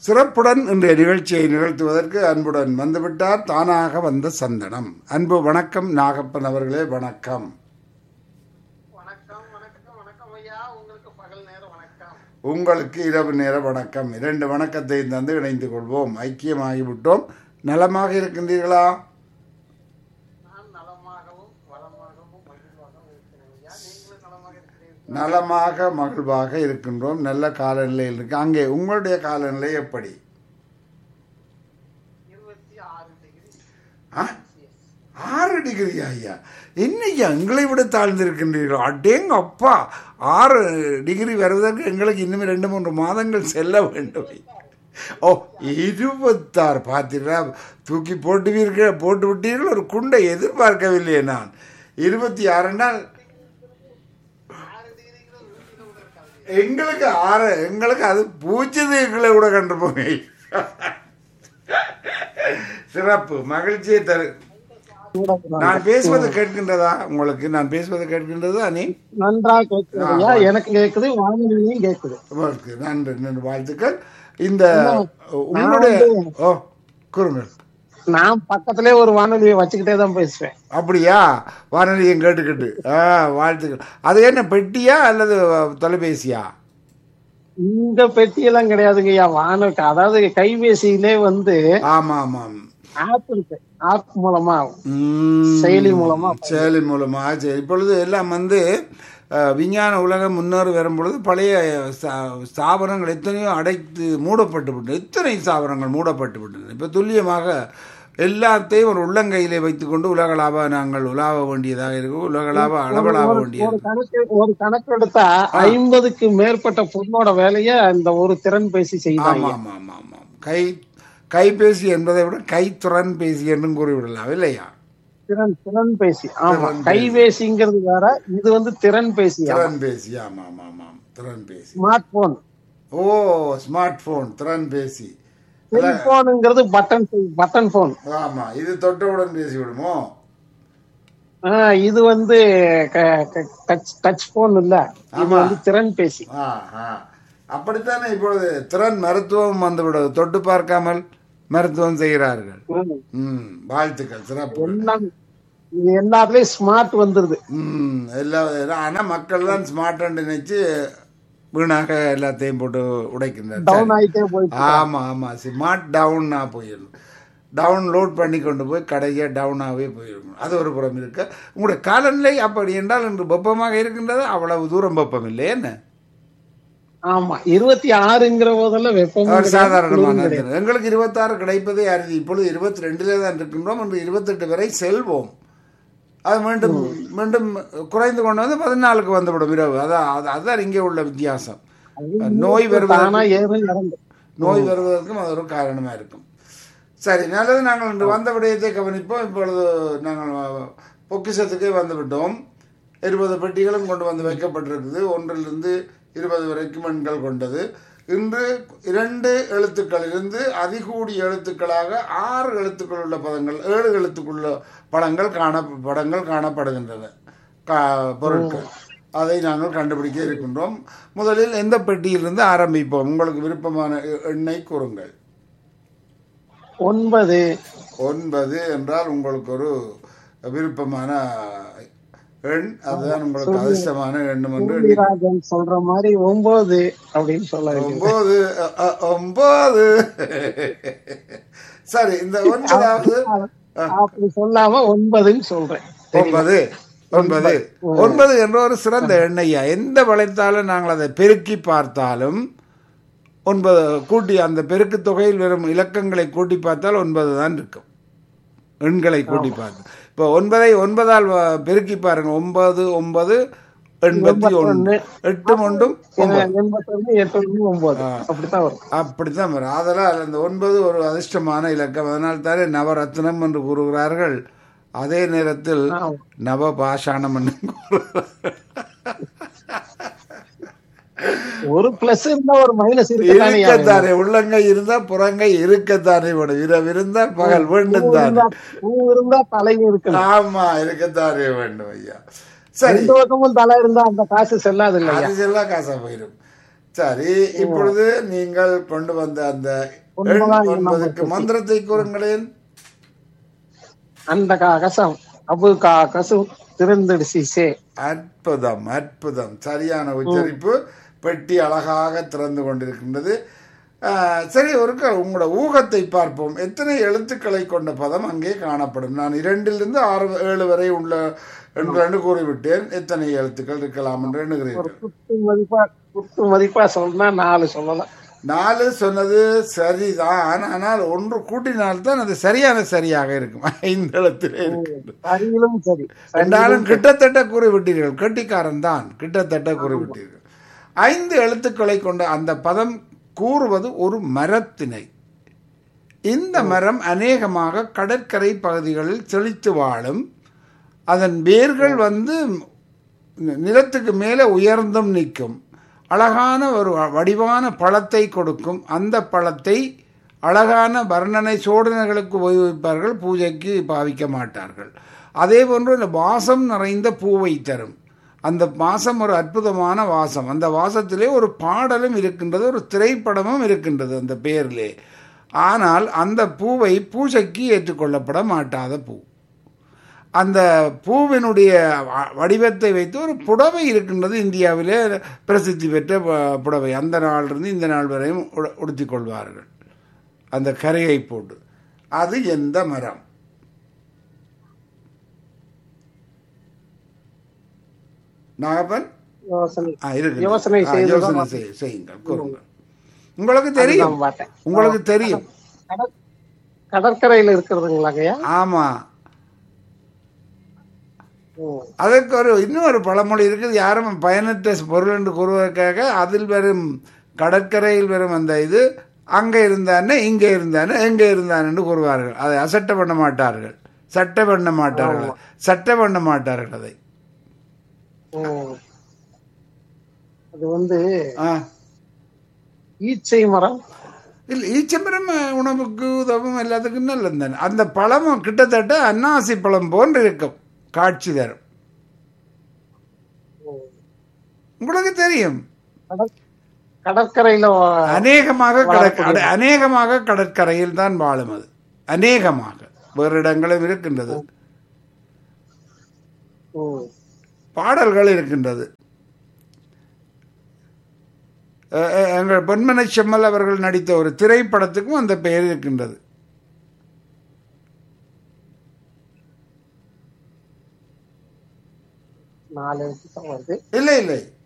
சிறப்புடன் இன்றைய நிகழ்ச்சியை நிகழ்த்துவதற்கு அன்புடன் வந்துவிட்டார் தானாக வந்த சந்தனம் அன்பு வணக்கம் நாகப்பன் அவர்களே வணக்கம் வணக்கம் வணக்கம் வணக்கம் ஐயா உங்களுக்கு பகல் நேரம் வணக்கம் உங்களுக்கு இரவு நேர வணக்கம் இரண்டு வணக்கத்தை தந்து இணைந்து கொள்வோம் ஐக்கியமாகிவிட்டோம் நலமாக இருக்கின்றீர்களா நான் நலமாகவும் வளமாகவும் மகிழ்வாகவும் இருக்கிறேன் ஐயா நீங்களும் நலமாக இருக்கிறீர்கள் நலமாக மகிழ்வாக இருக்கின்றோம் நல்ல காலநிலையில் இருக்கு அங்கே உங்களுடைய காலநிலை எப்படி இருபத்தி ஆறு டிகிரி ஆ ஆறு டிகிரி ஐயா இன்னைக்கு எங்களை விட தாழ்ந்திருக்கின்றீர்கள் அடேங்க அப்பா ஆறு டிகிரி வருவதற்கு எங்களுக்கு இன்னும் ரெண்டு மூன்று மாதங்கள் செல்ல வேண்டும் ஓ இருபத்தாறு பார்த்தீங்களா தூக்கி போட்டுவீர்கள் போட்டு விட்டீர்கள் ஒரு குண்டை எதிர்பார்க்கவில்லையே நான் இருபத்தி ஆறு நாள் ஆறு டிகிரிங்கிறது ஊட்டியில் கூட இருக்காது எங்களுக்கு ஆறு எங்களுக்கு அது பூச்சதைகளை கூட கண்டுபோங்க சிறப்பு மகிழ்ச்சியை தரு நான் பேசுவது கேட்கின்றதா உங்களுக்கு நான் பேசுவது கேட்கின்றதா நீ நன்றா கேட்குது ஐயா எனக்கு கேட்குது வானொலியிலையும் கேட்குது உங்களுக்கு நன்றி நன்றி வாழ்த்துக்கள் இந்த உங்களுடைய ஓ கூறுங்கள் நான் பக்கத்திலே ஒரு வானொலியை வச்சுக்கிட்டே தான் பேசுவேன் அப்படியா வானொலியும் கேட்டுக்கிட்டு ஆ வாழ்த்துக்கள் அது என்ன பெட்டியா அல்லது தொலைபேசியா இந்த பெட்டியெல்லாம் கிடையாதுங்க ஐயா வானொலி அதாவது கைபேசியிலே வந்து ஆமா ஆமாம் ஆப் இருக்கு ஆப் மூலமா ம், செயலி மூலமா செயலி மூலமா சரி இப்பொழுது எல்லாம் வந்து அஹ், விஞ்ஞான உலகம் முன்னேறி வரும் பொழுது பழைய ஸ்தா- ஸ்தாபனங்கள் எத்தனையோ அடைத்து மூடப்பட்டு விட்டன எத்தனை ஸ்தாபனங்கள் மூடப்பட்டு விட்டன இப்போ துல்லியமாக எல்லாத்தையும் ஒரு உள்ளங்கையிலே வைத்துக்கொண்டு உலகளாவ நாங்கள் உலாவ வேண்டியதாக இருக்கும் உலகளாவ அளவலாவ வேண்டியது ஒரு கணக்கு ஒரு கணக்கு எடுத்தா ஐம்பதுக்கு மேற்பட்ட பொண்ணோட வேலைய இந்த ஒரு திறன் பேசி செய்தாங்க ஆமாம் ஆமாம் ஆமாம் கை கைபேசி என்பதை விட கைத்துறன் பேசி என்றும் கூறிவிடலாம் இல்லையா திறன் திறன் பேசி ஆமா திறன் பேசி. கைபேசிங்கிறது வேற இது வந்து திறன் பேசி திறன் பேசி ஆமாம் ஆமாம் ஆமாம் திறன் பேசி ஸ்மார்ட் போன் ஓ ஸ்மார்ட் போன் திறன் பேசி செல்போனுங்கிறது பட்டன் பட்டன் போன் ஆமா இது தொட்டவுடன் பேசி விடுமோ இது வந்து டச் டச் போன் இல்ல இது ஆமா. வந்து திறன் பேசி ஆ ஆ அப்படித்தானே இப்பொழுது திறன் மருத்துவம் வந்துவிடுது தொட்டு பார்க்காமல் மருத்துவம் செய்கிறார்கள் ம். ம் வாழ்த்துக்கள் சிறப்பு எல்லாம் இது எல்லாத்துலயும் ஸ்மார்ட் வந்துருது ம் எல்லா ஆனா மக்கள் தான் ஸ்மார்ட் நினைச்சு வீணாக எல்லாத்தையும் போட்டு உடைக்கின்றனர் டவுன் ஆயிட்டே போயிட்டு ஆமா ஆமா ஸ்மார்ட் டவுன்னா போயிடும் டவுன்லோட் பண்ணி கொண்டு போய் கடைசியா டவுனாகவே போயிருக்கும் அது ஒரு புறம் இருக்கு உங்களுடைய காலநிலை அப்படி என்றால் இன்று வெப்பமாக இருக்கின்றது அவ்வளவு தூரம் வெப்பம் இல்லை என்ன ஆமா இருபத்தி ஆறுங்கிற போதெல்லாம் வெப்பம் ஒரு சாதாரணமான தினம். எங்களுக்கு இருபத்தாறு கிடைப்பதே அரிது இப்பொழுது இருபத்தி ரெண்டிலே தான் இருக்கின்றோம் இன்று இருபத்தெட்டு வரை செல்வோம் அது மீண்டும் மீண்டும் குறைந்து கொண்டு வந்து பதினாலுக்கு வந்துவிடும் இரவு அதான் அது- அதுதான் இங்கே உள்ள வித்தியாசம் நோய் வருவதற்கு தானா ஏறும் இறங்கு நோய் வருவதற்கும் அது ஒரு காரணமாக இருக்கும் சரி நல்லது நாங்கள் இன்று வந்த விடயத்தை கவனிப்போம் இப்பொழுது நாங்கள் பொக்கிஷத்துக்கே வந்துவிட்டோம் இருபது பெட்டிகளும் கொண்டு வந்து வைக்கப்பட்டிருக்குது ஒன்றிலிருந்து இருபது வரைக்கும் எண்கள் கொண்டது இன்று இரண்டு எழுத்துக்களிலிருந்து அதிகூடிய எழுத்துக்களாக ஆறு எழுத்துக்கள் உள்ள பதங்கள் ஏழு எழுத்துக்குள்ள படங்கள் காண படங்கள் காணப்படுகின்றன கா பொருட்கள் அதை நாங்கள் கண்டுபிடிக்க இருக்கின்றோம் முதலில் எந்த பெட்டியிலிருந்து ஆரம்பிப்போம் உங்களுக்கு விருப்பமான எ- எண்ணை கூறுங்கள் ஒன்பது ஒன்பது என்றால் உங்களுக்கு ஒரு விருப்பமான எண் அதுதான் உங்களுக்கு அதிர்ஷ்டமான எண்ணம் என்று எண்ணி- சூரியராஜன் சொல்ற மாதிரி ஒன்பது அப்படின்னு சொல்ல வேண்டியது ஒன்பது அ, அ, ஒன்பது சரி இந்த ஒன்பதாவது அப்படி சொல்லாம ஒன்பதுன்னு சொல்றேன் ஒன்பது ஒன்பது ஒன்பது என்ற ஒரு சிறந்த எண்ணையா எந்த வளைத்தாலும் நாங்கள் அதை பெருக்கி பார்த்தாலும் ஒன்பது கூட்டி அந்த பெருக்கு தொகையில் வரும் இலக்கங்களை கூட்டி பார்த்தால் ஒன்பது தான் இருக்கும் எண்களை கூட்டி பார்த்து இப்போ ஒன்பதை ஒன்பதால் வ- பெருக்கி பாருங்க ஒன்பது ஒன்பது எண்பத்தி ஒன்று எட்டு ஒன்றும் ஒன்பது எண்பத்தொன்னு எட்டு ஒன்பது அப்படித்தான் வரும் அப்படித்தான் வரும் அதனால் அந்த ஒன்பது ஒரு அதிர்ஷ்டமான இலக்கம் அதனால் தானே நவரத்னம் என்று கூறுகிறார்கள் அதே நேரத்தில் ஆமா. நவ பாஷாணம் என்று கூறுகிறார்கள் ஒரு பிளஸ் இருந்தா ஒரு மைனஸ் இருக்கத்தானே இருக்கத்தானே உள்ளங்கை இருந்தா புறங்கை இருக்கத்தானே வேணும் இரவு இருந்தால் பகல் வேண்டும் தானே பூ இருந்தா தலையும் இருக்கணும் ஆமா இருக்கத்தானே வேண்டும் ஐயா சரி ரெண்டு பக்கமும் தலை இருந்தா அந்த காசு செல்லாது இல்லையா அது செல்லா காசா போயிடும் சரி இப்பொழுது நீங்கள் கொண்டு வந்த அந்த எண் ஒன்பதாம் எண்ணம் ஒன்பதுக்கு மந்திரத்தை கூறுங்களேன் அந்த காகசம் அபு காகசம் திறந்தடிசி சே அற்புதம் அற்புதம் சரியான உச்சரிப்பு பெட்டி அழகாக திறந்து கொண்டிருக்கின்றது ஆஹ், சரி ஒரு உங்களோட ஊகத்தை பார்ப்போம் எத்தனை எழுத்துக்களை கொண்ட பதம் அங்கே காணப்படும் நான் இரண்டிலிருந்து ஆறு ஏழு வரை உள்ள என்று என்று கூறிவிட்டேன் எத்தனை எழுத்துக்கள் இருக்கலாம் என்று எண்ணுகிறீர்கள் குத்து மதிப்பா குத்து மதிப்பா சொன்னா நாலு சொல்லலாம் நாலு சொன்னது சரிதான் ஆனால் ஒன்று கூட்டினால்தான் அது சரியான சரியாக இருக்கும் ஐந்து எழுத்திலே இருக்கு சரியிலும் சரி ரெண்டாலும் கிட்டத்தட்ட கூறிவிட்டீர்கள் கெட்டிக்காரன் தான் கிட்டத்தட்ட கூறிவிட்டீர்கள் ஐந்து எழுத்துக்களை கொண்ட அந்த பதம் கூறுவது ஒரு மரத்தினை இந்த மரம் அநேகமாக கடற்கரை பகுதிகளில் செழித்து வாழும் அதன் வேர்கள் வந்து நிலத்துக்கு மேலே உயர்ந்தும் நிற்கும் அழகான ஒரு வடிவான பழத்தை கொடுக்கும் அந்த பழத்தை அழகான வர்ணனை சோதனைகளுக்கு உபயோகிப்பார்கள் பூஜைக்கு பாவிக்க மாட்டார்கள் அதே போன்று இந்த வாசம் நிறைந்த பூவை தரும் அந்த வாசம் ஒரு அற்புதமான வாசம் அந்த வாசத்திலே ஒரு பாடலும் இருக்கின்றது ஒரு திரைப்படமும் இருக்கின்றது அந்த பேரிலே ஆனால் அந்த பூவை பூஜைக்கு ஏற்றுக்கொள்ளப்பட மாட்டாத பூ அந்த பூவினுடைய வ- வடிவத்தை வைத்து ஒரு புடவை இருக்கின்றது இந்தியாவிலே பிரசித்தி பெற்ற ப- புடவை அந்த நாளிலிருந்து இந்த நாள் வரையும் உட- உடுத்திக் கொள்வார்கள் அந்த கரையை போட்டு அது எந்த மரம் நாகப்பன் யோசனை ஆ, இருக்குது. யோசனை ஆ, செய்து யோசனை செய்- செய்யுங்கள் கூறுங்கள் உங்களுக்கு தெரியும் அதுதான் பார்த்தேன் உங்களுக்கு தெரியும் கடற்- கடற்கரையில இருக்கிறதுங்களாங்கய்யா ஆமா ம். அதற்கு ஒரு இன்னொரு பழமொழி இருக்குது யாரும் பயனற்ற பொருள் என்று கூறுவதற்காக அதில் வரும் கடற்கரையில் வரும் அந்த இது அங்கே இருந்தானே இங்கே இருந்தானே எங்கே இருந்தான்னு கூறுவார்கள் அதை அசட்டை பண்ண மாட்டார்கள் சட்டை பண்ண மாட்டார்கள் சட்டை பண்ண மாட்டார்கள் அதை ம். அது வந்து ஆ ஈச்சை மரம் இல்லை ஈச்சம்பரம் உணவுக்கு உதவும் எல்லாத்துக்கும் நல்லது தானே அந்த பழமும் கிட்டத்தட்ட அன்னாசி பழம் போன்று இருக்கும் காட்சி தரும் ம். உங்களுக்கு தெரியும் கடற்- கடற்கரையில வா- அநேகமாக கடற்கரை அநேகமாக கடற்கரையில் தான் வாழும் அது அநேகமாக வேறு இடங்களும் இருக்கின்றது ம். பாடல்கள் இருக்கின்றது அஹ், அஹ், எங்கள் பொன்மனை செம்மல் அவர்கள் நடித்த ஒரு திரைப்படத்துக்கும் அந்த பெயர் இருக்கின்றது நாலு வருஷம் வருது இல்லை இல்லை